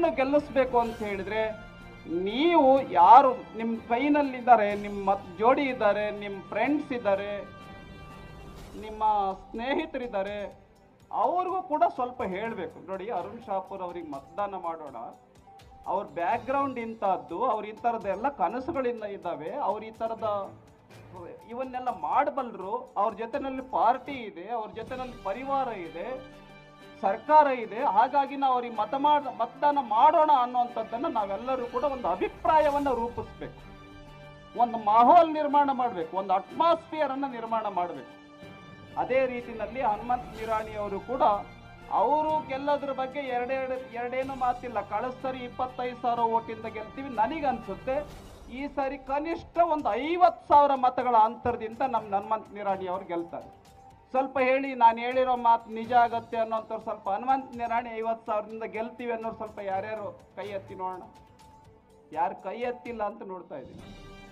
ಗೆಲ್ಲಿಸ್ಬೇಕು ಅಂತ ಹೇಳಿದ್ರೆ ನೀವು ಯಾರು ನಿಮ್ಮ ಕೈನಲ್ಲಿದ್ದಾರೆ ನಿಮ್ಮ ಮತ್ ಜೋಡಿ ಇದ್ದಾರೆ ನಿಮ್ಮ ಫ್ರೆಂಡ್ಸ್ ಇದ್ದಾರೆ ನಿಮ್ಮ ಸ್ನೇಹಿತರಿದ್ದಾರೆ ಅವ್ರಿಗೂ ಕೂಡ ಸ್ವಲ್ಪ ಹೇಳಬೇಕು ನೋಡಿ ಅರುಣ್ ಶಾಪುರ್ ಅವ್ರಿಗೆ ಮತದಾನ ಮಾಡೋಣ ಅವ್ರ ಬ್ಯಾಕ್ಗ್ರೌಂಡ್ ಇಂಥದ್ದು ಅವ್ರ ಈ ಥರದ್ದೆಲ್ಲ ಕನಸುಗಳಿಂದ ಇದ್ದಾವೆ ಅವ್ರ ಈ ಥರದ ಇವನ್ನೆಲ್ಲ ಮಾಡಬಲ್ಲರು ಅವ್ರ ಜೊತೆನಲ್ಲಿ ಪಾರ್ಟಿ ಇದೆ ಅವ್ರ ಜೊತೆನಲ್ಲಿ ಪರಿವಾರ ಇದೆ ಸರ್ಕಾರ ಇದೆ ಹಾಗಾಗಿ ನಾವು ಅವ್ರಿಗೆ ಮತ ಮಾಡ ಮತದಾನ ಮಾಡೋಣ ಅನ್ನುವಂಥದ್ದನ್ನು ನಾವೆಲ್ಲರೂ ಕೂಡ ಒಂದು ಅಭಿಪ್ರಾಯವನ್ನು ರೂಪಿಸ್ಬೇಕು ಒಂದು ಮಾಹೋಲ್ ನಿರ್ಮಾಣ ಮಾಡಬೇಕು ಒಂದು ಅಟ್ಮಾಸ್ಫಿಯರ್ ಅನ್ನು ನಿರ್ಮಾಣ ಮಾಡಬೇಕು ಅದೇ ರೀತಿನಲ್ಲಿ ಹನುಮಂತ್ ನಿರಾಣಿ ಅವರು ಕೂಡ ಅವರು ಗೆಲ್ಲೋದ್ರ ಬಗ್ಗೆ ಎರಡೆರಡು ಎರಡೇನು ಮಾತಿಲ್ಲ ಕಳೆದ ಸರಿ ಇಪ್ಪತ್ತೈದು ಸಾವಿರ ಓಟಿಂದ ಗೆಲ್ತೀವಿ ನನಗನ್ಸುತ್ತೆ ಈ ಸಾರಿ ಕನಿಷ್ಠ ಒಂದು ಐವತ್ತು ಸಾವಿರ ಮತಗಳ ಅಂತರದಿಂದ ನಮ್ಮ ಹನುಮಂತ್ ನಿರಾಣಿ ಅವರು ಗೆಲ್ತಾರೆ ಸ್ವಲ್ಪ ಹೇಳಿ ನಾನು ಹೇಳಿರೋ ಮಾತು ನಿಜ ಆಗತ್ತೆ ಅನ್ನೋಂಥವ್ರು ಸ್ವಲ್ಪ ಹನುಮಂತ್ ನಿರಾಣಿ ಐವತ್ತು ಸಾವಿರದಿಂದ ಗೆಲ್ತೀವಿ ಅನ್ನೋರು ಸ್ವಲ್ಪ ಯಾರ್ಯಾರು ಕೈ ಎತ್ತಿ ನೋಡೋಣ ಯಾರು ಕೈ ಎತ್ತಿಲ್ಲ ಅಂತ ನೋಡ್ತಾ ಇದ್ದೀನಿ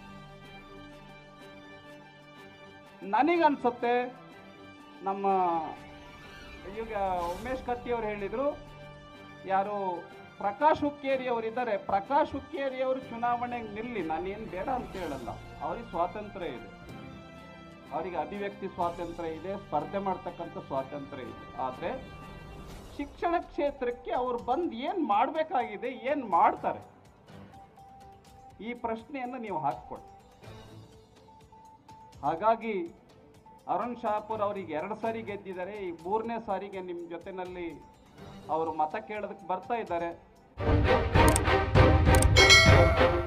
ನನಗನ್ಸುತ್ತೆ ನಮ್ಮ ಈಗ ಉಮೇಶ್ ಕತ್ತಿ ಅವರು ಹೇಳಿದರು ಯಾರು ಪ್ರಕಾಶ್ ಹುಕ್ಕೇರಿ ಅವರಿದ್ದಾರೆ ಪ್ರಕಾಶ್ ಹುಕ್ಕೇರಿ ಅವರು ಚುನಾವಣೆಗೆ ನಿಲ್ಲಿ ನಾನೇನು ಬೇಡ ಅಂತ ಹೇಳಲ್ಲ ಅವ್ರಿಗೆ ಸ್ವಾತಂತ್ರ್ಯ ಇದೆ ಅವರಿಗೆ ಅಭಿವ್ಯಕ್ತಿ ಸ್ವಾತಂತ್ರ್ಯ ಇದೆ ಸ್ಪರ್ಧೆ ಮಾಡ್ತಕ್ಕಂಥ ಸ್ವಾತಂತ್ರ್ಯ ಇದೆ ಆದರೆ ಶಿಕ್ಷಣ ಕ್ಷೇತ್ರಕ್ಕೆ ಅವ್ರು ಬಂದು ಏನು ಮಾಡಬೇಕಾಗಿದೆ ಏನು ಮಾಡ್ತಾರೆ ಈ ಪ್ರಶ್ನೆಯನ್ನು ನೀವು ಹಾಕ್ಕೊಳ್ಳಿ ಹಾಗಾಗಿ ಅರುಣ್ ಶಾಪುರ್ ಅವರಿಗೆ ಎರಡು ಸಾರಿ ಗೆದ್ದಿದ್ದಾರೆ ಈ ಮೂರನೇ ಸಾರಿಗೆ ನಿಮ್ಮ ಜೊತೆನಲ್ಲಿ ಅವರು ಮತ ಕೇಳೋದಕ್ಕೆ ಬರ್ತಾ ಇದ್ದಾರೆ